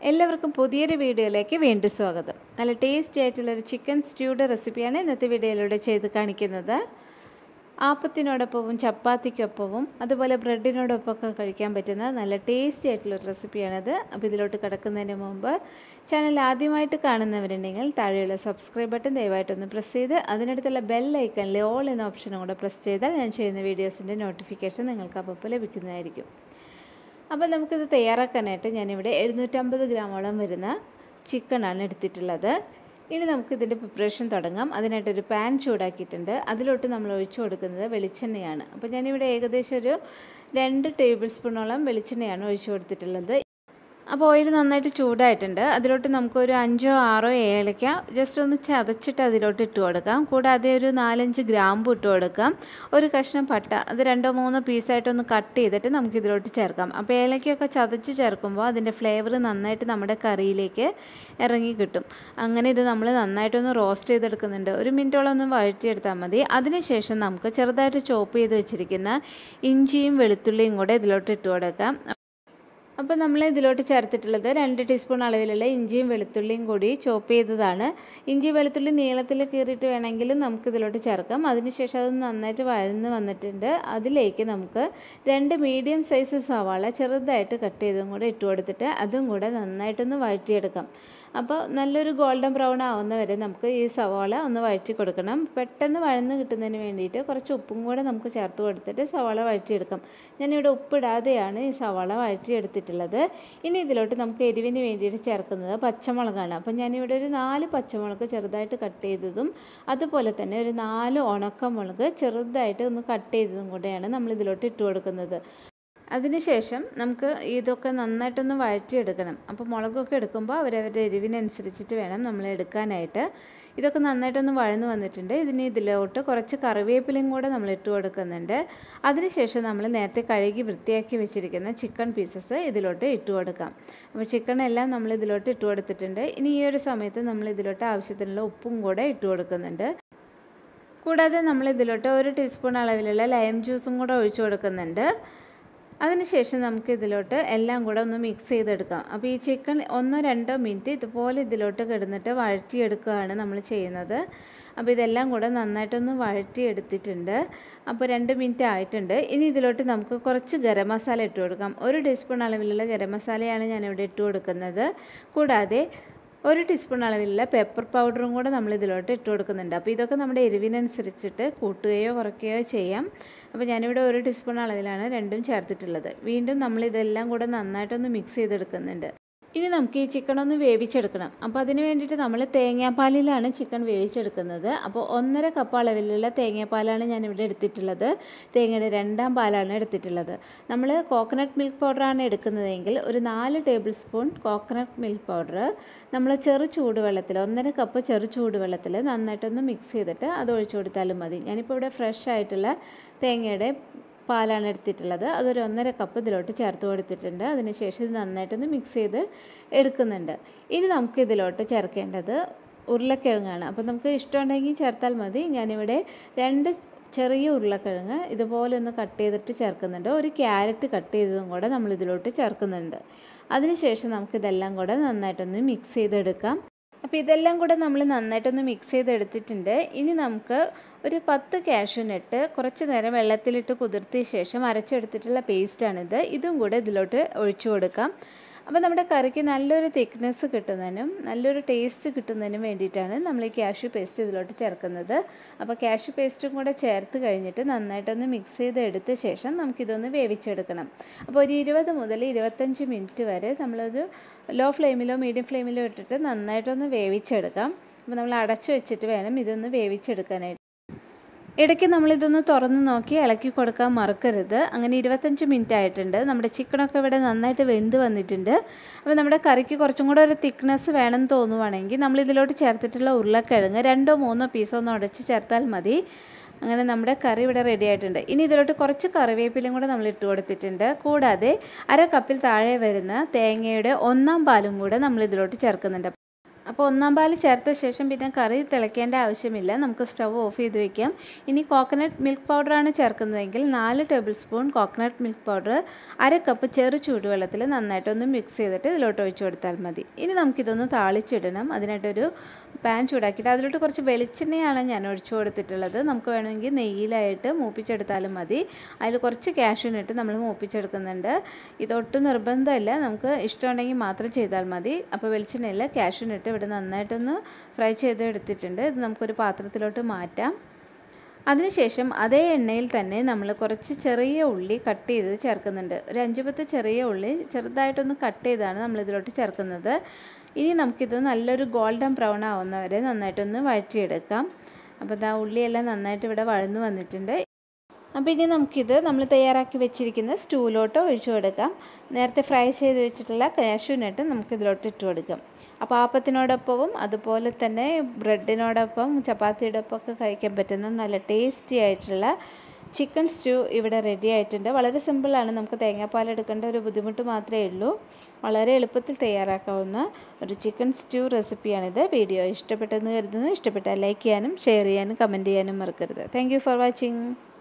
എല്ലാവർക്കും പുതിയൊരു വീഡിയോയിലേക്ക് വീണ്ടും സ്വാഗതം നല്ല ടേസ്റ്റി ആയിട്ടുള്ളൊരു ചിക്കൻ സ്റ്റ്യൂയുടെ റെസിപ്പിയാണ് ഇന്നത്തെ വീഡിയോയിലൂടെ ചെയ്ത് കാണിക്കുന്നത് ആപ്പത്തിനോടൊപ്പവും ചപ്പാത്തിക്കൊപ്പവും അതുപോലെ ബ്രെഡിനോടൊപ്പമൊക്കെ കഴിക്കാൻ പറ്റുന്ന നല്ല ടേസ്റ്റി ആയിട്ടുള്ളൊരു റെസിപ്പിയാണിത് അപ്പോൾ ഇതിലോട്ട് കിടക്കുന്നതിന് മുമ്പ് ചാനൽ ആദ്യമായിട്ട് കാണുന്നവരുണ്ടെങ്കിൽ താഴെയുള്ള സബ്സ്ക്രൈബ് ബട്ടൺ ദയവായിട്ടൊന്ന് പ്രസ് ചെയ്ത് അതിനടുത്തുള്ള ബെൽ ഐക്കണിൽ ഓൾ എന്ന ഓപ്ഷനും കൂടെ പ്രസ് ചെയ്താൽ ഞാൻ ചെയ്യുന്ന വീഡിയോസിൻ്റെ നോട്ടിഫിക്കേഷൻ നിങ്ങൾക്ക് അപ്പോൾ ലഭിക്കുന്നതായിരിക്കും അപ്പോൾ നമുക്കിത് തയ്യാറാക്കാനായിട്ട് ഞാനിവിടെ എഴുന്നൂറ്റമ്പത് ഗ്രാമോളം വരുന്ന ചിക്കനാണ് എടുത്തിട്ടുള്ളത് ഇനി നമുക്ക് ഇതിൻ്റെ പ്രിപ്പറേഷൻ തുടങ്ങാം അതിനായിട്ടൊരു പാൻ ചൂടാക്കിയിട്ടുണ്ട് അതിലോട്ട് നമ്മൾ ഒഴിച്ചു കൊടുക്കുന്നത് വെളിച്ചെണ്ണയാണ് അപ്പോൾ ഞാനിവിടെ ഏകദേശം ഒരു രണ്ട് ടേബിൾ സ്പൂണോളം വെളിച്ചെണ്ണയാണ് ഒഴിച്ചു കൊടുത്തിട്ടുള്ളത് അപ്പോൾ ഓയിൽ നന്നായിട്ട് ചൂടായിട്ടുണ്ട് അതിലോട്ട് നമുക്കൊരു അഞ്ചോ ആറോ ഏലക്ക ജസ്റ്റ് ഒന്ന് ചതച്ചിട്ട് അതിലോട്ട് ഇട്ട് കൊടുക്കാം കൂടാതെ ഒരു നാലഞ്ച് ഗ്രാമ്പു ഇട്ട് കൊടുക്കാം ഒരു കഷ്ണം പട്ട അത് രണ്ടോ മൂന്നോ പീസായിട്ടൊന്ന് കട്ട് ചെയ്തിട്ട് നമുക്ക് ഇതിലോട്ട് ചേർക്കാം അപ്പോൾ ഏലക്കയൊക്കെ ചതച്ച് ചേർക്കുമ്പോൾ അതിൻ്റെ ഫ്ലേവർ നന്നായിട്ട് നമ്മുടെ കറിയിലേക്ക് ഇറങ്ങി കിട്ടും അങ്ങനെ ഇത് നമ്മൾ നന്നായിട്ടൊന്ന് റോസ്റ്റ് ചെയ്തെടുക്കുന്നുണ്ട് ഒരു മിനിറ്റോളം ഒന്ന് വഴറ്റിയെടുത്താൽ മതി അതിനുശേഷം നമുക്ക് ചെറുതായിട്ട് ചോപ്പ് ചെയ്ത് വെച്ചിരിക്കുന്ന ഇഞ്ചിയും വെളുത്തുള്ളിയും കൂടെ ഇതിലോട്ട് ഇട്ട് കൊടുക്കാം അപ്പോൾ നമ്മൾ ഇതിലോട്ട് ചേർത്തിട്ടുള്ളത് രണ്ട് ടീസ്പൂൺ അളവിലുള്ള ഇഞ്ചിയും വെളുത്തുള്ളിയും കൂടി ചോപ്പ് ചെയ്തതാണ് ഇഞ്ചി വെളുത്തുള്ളി നീളത്തിൽ കീറിയിട്ട് വേണമെങ്കിൽ നമുക്ക് ഇതിലോട്ട് ചേർക്കാം അതിനുശേഷം അത് നന്നായിട്ട് വഴന്ന് വന്നിട്ടുണ്ട് അതിലേക്ക് നമുക്ക് രണ്ട് മീഡിയം സൈസ് സവാള ചെറുതായിട്ട് കട്ട് ചെയ്തും കൂടെ ഇട്ട് കൊടുത്തിട്ട് അതും കൂടെ നന്നായിട്ടൊന്ന് വഴറ്റിയെടുക്കാം അപ്പോൾ നല്ലൊരു ഗോൾഡൻ ബ്രൗൺ ആവുന്ന വരെ നമുക്ക് ഈ സവാള ഒന്ന് വഴറ്റി കൊടുക്കണം പെട്ടെന്ന് വഴന്ന് കിട്ടുന്നതിന് വേണ്ടിയിട്ട് കുറച്ച് ഉപ്പും കൂടെ നമുക്ക് ചേർത്ത് കൊടുത്തിട്ട് സവാള വഴറ്റിയെടുക്കാം ഞാനിവിടെ ഉപ്പിടാതെയാണ് ഈ സവാള വഴറ്റിയെടുത്തിട്ടുള്ളത് ഇനി ഇതിലോട്ട് നമുക്ക് എരിവിന് വേണ്ടിയിട്ട് ചേർക്കുന്നത് പച്ചമുളകാണ് അപ്പോൾ ഞാനിവിടെ ഒരു നാല് പച്ചമുളക് ചെറുതായിട്ട് കട്ട് ചെയ്തതും അതുപോലെ തന്നെ ഒരു നാല് ഉണക്കമുളക് ചെറുതായിട്ട് ഒന്ന് കട്ട് ചെയ്തതും കൂടെയാണ് നമ്മൾ ഇതിലോട്ട് ഇട്ട് കൊടുക്കുന്നത് അതിനുശേഷം നമുക്ക് ഇതൊക്കെ നന്നായിട്ടൊന്ന് വഴറ്റിയെടുക്കണം അപ്പോൾ മുളകൊക്കെ എടുക്കുമ്പോൾ അവരവരുടെ എരിവിനനുസരിച്ചിട്ട് വേണം നമ്മൾ എടുക്കാനായിട്ട് ഇതൊക്കെ നന്നായിട്ടൊന്ന് വഴന്ന് വന്നിട്ടുണ്ട് ഇതിന് ഇതിലോട്ട് കുറച്ച് കറിവേപ്പിലയും കൂടെ നമ്മൾ ഇട്ട് കൊടുക്കുന്നുണ്ട് അതിനുശേഷം നമ്മൾ നേരത്തെ കഴുകി വൃത്തിയാക്കി വെച്ചിരിക്കുന്ന ചിക്കൻ പീസസ് ഇതിലോട്ട് ഇട്ട് കൊടുക്കാം അപ്പോൾ ചിക്കൻ എല്ലാം നമ്മൾ ഇതിലോട്ട് ഇട്ട് കൊടുത്തിട്ടുണ്ട് ഇനി ഈ ഒരു സമയത്ത് നമ്മൾ ഇതിലോട്ട് ആവശ്യത്തിനുള്ള ഉപ്പും കൂടെ ഇട്ട് കൊടുക്കുന്നുണ്ട് കൂടാതെ നമ്മൾ ഇതിലോട്ട് ഒരു ടീസ്പൂൺ അളവിലുള്ള ലൈം ജ്യൂസും കൂടെ ഒഴിച്ചു കൊടുക്കുന്നുണ്ട് അതിനുശേഷം നമുക്ക് ഇതിലോട്ട് എല്ലാം കൂടെ ഒന്ന് മിക്സ് ചെയ്തെടുക്കാം അപ്പോൾ ഈ ചിക്കൻ ഒന്നോ രണ്ടോ മിനിറ്റ് ഇതുപോലെ ഇതിലോട്ട് കിടന്നിട്ട് വഴറ്റിയെടുക്കുകയാണ് നമ്മൾ ചെയ്യുന്നത് അപ്പോൾ ഇതെല്ലാം കൂടെ നന്നായിട്ടൊന്ന് വഴറ്റിയെടുത്തിട്ടുണ്ട് അപ്പോൾ രണ്ട് മിനിറ്റ് ആയിട്ടുണ്ട് ഇനി ഇതിലോട്ട് നമുക്ക് കുറച്ച് ഗരം മസാല ഇട്ട് കൊടുക്കാം ഒരു ടീസ്പൂൺ അളവിലുള്ള ഗരം മസാലയാണ് ഞാനിവിടെ ഇട്ട് കൊടുക്കുന്നത് കൂടാതെ ഒരു ടീസ്പൂൺ അളവിലുള്ള പെപ്പർ പൗഡറും കൂടെ നമ്മൾ ഇതിലോട്ട് ഇട്ട് കൊടുക്കുന്നുണ്ട് അപ്പോൾ ഇതൊക്കെ നമ്മുടെ എരിവിനനുസരിച്ചിട്ട് കൂട്ടുകയോ കുറയ്ക്കുകയോ ചെയ്യാം അപ്പോൾ ഞാനിവിടെ ഒരു ടീസ്പൂൺ അളവിലാണ് രണ്ടും ചേർത്തിട്ടുള്ളത് വീണ്ടും നമ്മൾ ഇതെല്ലാം കൂടെ നന്നായിട്ടൊന്ന് മിക്സ് ചെയ്തെടുക്കുന്നുണ്ട് ഇനി നമുക്ക് ഈ ചിക്കൻ ഒന്ന് വേവിച്ചെടുക്കണം അപ്പോൾ അതിന് വേണ്ടിയിട്ട് നമ്മൾ തേങ്ങാപ്പാലിലാണ് ചിക്കൻ വേവിച്ചെടുക്കുന്നത് അപ്പോൾ ഒന്നര കപ്പ് അളവിലുള്ള തേങ്ങാപ്പാലാണ് ഞാനിവിടെ എടുത്തിട്ടുള്ളത് തേങ്ങയുടെ രണ്ടാം പാലാണ് എടുത്തിട്ടുള്ളത് നമ്മൾ കോക്കനട്ട് മിൽക്ക് പൗഡറാണ് എടുക്കുന്നതെങ്കിൽ ഒരു നാല് tablespoon coconut milk powder നമ്മൾ ചെറു ചൂടുവെള്ളത്തിൽ ഒന്നര കപ്പ് ചെറു ചൂടുവെള്ളത്തിൽ നന്നായിട്ടൊന്ന് മിക്സ് ചെയ്തിട്ട് അത് ഒഴിച്ചു കൊടുത്താലും മതി ഞാനിപ്പോൾ ഇവിടെ ഫ്രഷ് ആയിട്ടുള്ള തേങ്ങയുടെ പാലാണ് എടുത്തിട്ടുള്ളത് അതൊരു ഒന്നര കപ്പ് ഇതിലോട്ട് ചേർത്ത് കൊടുത്തിട്ടുണ്ട് അതിനുശേഷം ഇത് നന്നായിട്ടൊന്ന് മിക്സ് ചെയ്ത് എടുക്കുന്നുണ്ട് ഇനി നമുക്ക് ഇതിലോട്ട് ചേർക്കേണ്ടത് ഉരുളക്കിഴങ്ങാണ് അപ്പോൾ നമുക്ക് ഇഷ്ടമുണ്ടെങ്കിൽ ചേർത്താൽ മതി ഞാനിവിടെ രണ്ട് ചെറിയ ഉരുളക്കിഴങ്ങ് ഇതുപോലെ ഒന്ന് കട്ട് ചെയ്തിട്ട് ചേർക്കുന്നുണ്ട് ഒരു ക്യാരറ്റ് കട്ട് ചെയ്തതും കൂടെ നമ്മൾ ഇതിലോട്ട് ചേർക്കുന്നുണ്ട് അതിനുശേഷം നമുക്കിതെല്ലാം കൂടെ നന്നായിട്ടൊന്ന് മിക്സ് ചെയ്തെടുക്കാം അപ്പോൾ ഇതെല്ലാം കൂടെ നമ്മൾ നന്നായിട്ടൊന്ന് മിക്സ് ചെയ്തെടുത്തിട്ടുണ്ട് ഇനി നമുക്ക് ഒരു പത്ത് കാഷ്യൂനട്ട് കുറച്ച് നേരം വെള്ളത്തിലിട്ട് കുതിർത്തിയ ശേഷം അരച്ചെടുത്തിട്ടുള്ള പേസ്റ്റാണിത് ഇതും കൂടെ ഇതിലോട്ട് ഒഴിച്ചു കൊടുക്കാം അപ്പോൾ നമ്മുടെ കറിക്ക് നല്ലൊരു തിക്നെസ് കിട്ടുന്നതിനും നല്ലൊരു ടേസ്റ്റ് കിട്ടുന്നതിനും വേണ്ടിയിട്ടാണ് നമ്മൾ ഈ കാഷ്യൂ പേസ്റ്റ് ഇതിലോട്ട് ചേർക്കുന്നത് അപ്പോൾ കാഷ്യൂ പേസ്റ്റും കൂടെ ചേർത്ത് കഴിഞ്ഞിട്ട് നന്നായിട്ടൊന്ന് മിക്സ് ചെയ്ത് എടുത്ത ശേഷം നമുക്കിതൊന്ന് വേവിച്ചെടുക്കണം അപ്പോൾ ഒരു ഇരുപത് മുതൽ ഇരുപത്തഞ്ച് മിനിറ്റ് വരെ നമ്മളത് ലോ ഫ്ലെയിമിലോ മീഡിയം ഫ്ലെയിമിലോ ഇട്ടിട്ട് നന്നായിട്ടൊന്ന് വേവിച്ചെടുക്കാം അപ്പോൾ നമ്മൾ അടച്ചു വെച്ചിട്ട് വേണം ഇതൊന്ന് വേവിച്ചെടുക്കാനായിട്ട് ഇടയ്ക്ക് നമ്മളിതൊന്ന് തുറന്ന് നോക്കി ഇളക്കി കൊടുക്കാൻ മറക്കരുത് അങ്ങനെ ഇരുപത്തഞ്ച് മിനിറ്റ് ആയിട്ടുണ്ട് നമ്മുടെ ചിക്കനൊക്കെ ഇവിടെ നന്നായിട്ട് വെന്ത് വന്നിട്ടുണ്ട് അപ്പോൾ നമ്മുടെ കറിക്ക് കുറച്ചും കൂടെ ഒരു തിക്നെസ് വേണമെന്ന് തോന്നുവാണെങ്കിൽ നമ്മൾ ഇതിലോട്ട് ചേർത്തിട്ടുള്ള ഉരുളക്കിഴങ്ങ് രണ്ടോ മൂന്നോ പീസോ ഒന്ന് ഉടച്ച് ചേർത്താൽ മതി അങ്ങനെ നമ്മുടെ കറി ഇവിടെ റെഡി ആയിട്ടുണ്ട് ഇനി ഇതിലോട്ട് കുറച്ച് കറിവേപ്പിലയും കൂടെ നമ്മൾ ഇട്ട് കൊടുത്തിട്ടുണ്ട് കൂടാതെ അര കപ്പിൽ താഴെ വരുന്ന തേങ്ങയുടെ ഒന്നാം പാലും കൂടെ നമ്മൾ ഇതിലോട്ട് ചേർക്കുന്നുണ്ട് അപ്പോൾ ഒന്നാം പാൽ ചേർത്ത ശേഷം പിന്നെ കറി തിളയ്ക്കേണ്ട ആവശ്യമില്ല നമുക്ക് സ്റ്റവ് ഓഫ് ചെയ്ത് വെക്കാം ഇനി കോക്കനട്ട് മിൽക്ക് പൗഡറാണ് ചേർക്കുന്നതെങ്കിൽ നാല് tablespoon coconut milk powder അര കപ്പ് ചെറു ചൂടുവെള്ളത്തിൽ നന്നായിട്ടൊന്ന് മിക്സ് ചെയ്തിട്ട് ഇതിലോട്ട് ഒഴിച്ചു കൊടുത്താൽ മതി ഇനി നമുക്കിതൊന്ന് താളിച്ചിടണം അതിനായിട്ടൊരു പാൻ ചൂടാക്കിയിട്ട് അതിലോട്ട് കുറച്ച് വെളിച്ചെണ്ണയാണ് ഞാൻ ഒഴിച്ചു കൊടുത്തിട്ടുള്ളത് നമുക്ക് വേണമെങ്കിൽ നെയ്യിലായിട്ട് മൂപ്പിച്ചെടുത്താലും മതി അതിൽ കുറച്ച് ക്യാഷ്യൂനിട്ട് നമ്മൾ മൂപ്പിച്ചെടുക്കുന്നുണ്ട് ഇതൊട്ടും നിർബന്ധമല്ല നമുക്ക് ഇഷ്ടമുണ്ടെങ്കിൽ മാത്രം ചെയ്താൽ മതി അപ്പോൾ വെളിച്ചെണ്ണയിൽ ക്യാഷ്യൂനിട്ട് ഇവിടെ നന്നായിട്ടൊന്ന് ഫ്രൈ ചെയ്ത് എടുത്തിട്ടുണ്ട് ഇത് നമുക്കൊരു പാത്രത്തിലോട്ട് മാറ്റാം അതിനുശേഷം അതേ എണ്ണയിൽ തന്നെ നമ്മൾ കുറച്ച് ചെറിയ ഉള്ളി കട്ട് ചെയ്ത് ചേർക്കുന്നുണ്ട് ഒരു അഞ്ച് പത്ത് ചെറിയ ഉള്ളി ചെറുതായിട്ടൊന്ന് കട്ട് ചെയ്താണ് നമ്മൾ ഇതിലോട്ട് ചേർക്കുന്നത് ഇനി നമുക്കിത് നല്ലൊരു ഗോൾഡൻ ബ്രൗൺ ആവുന്നവരെ നന്നായിട്ടൊന്ന് വഴറ്റിയെടുക്കാം അപ്പോൾ ഇതാ ഉള്ളിയെല്ലാം നന്നായിട്ട് ഇവിടെ വഴന്നു വന്നിട്ടുണ്ട് അപ്പോൾ ഇനി നമുക്കിത് നമ്മൾ തയ്യാറാക്കി വെച്ചിരിക്കുന്ന സ്റ്റൂവിലോട്ട് ഒഴിച്ചു കൊടുക്കാം നേരത്തെ ഫ്രൈ ചെയ്ത് വെച്ചിട്ടുള്ള കാഷ്യൂനട്ട് നമുക്കിതിലോട്ട് ഇട്ട് കൊടുക്കാം അപ്പോൾ ആപ്പത്തിനോടൊപ്പവും അതുപോലെ തന്നെ ബ്രെഡിനോടൊപ്പം ചപ്പാത്തിയുടെ ഒപ്പം ഒക്കെ കഴിക്കാൻ പറ്റുന്ന നല്ല ടേസ്റ്റി ആയിട്ടുള്ള ചിക്കൻ സ്റ്റൂ ഇവിടെ റെഡി ആയിട്ടുണ്ട് വളരെ സിമ്പിളാണ് നമുക്ക് തേങ്ങാപ്പാൽ എടുക്കേണ്ട ഒരു ബുദ്ധിമുട്ട് മാത്രമേ ഉള്ളൂ വളരെ എളുപ്പത്തിൽ തയ്യാറാക്കാവുന്ന ഒരു ചിക്കൻ സ്റ്റൂ റെസിപ്പിയാണിത് വീഡിയോ ഇഷ്ടപ്പെട്ടെന്ന് കരുതുന്നു ഇഷ്ടപ്പെട്ടാൽ ലൈക്ക് ചെയ്യാനും ഷെയർ ചെയ്യാനും കമൻറ്റ് ചെയ്യാനും മറക്കരുത് താങ്ക് ഫോർ വാച്ചിങ്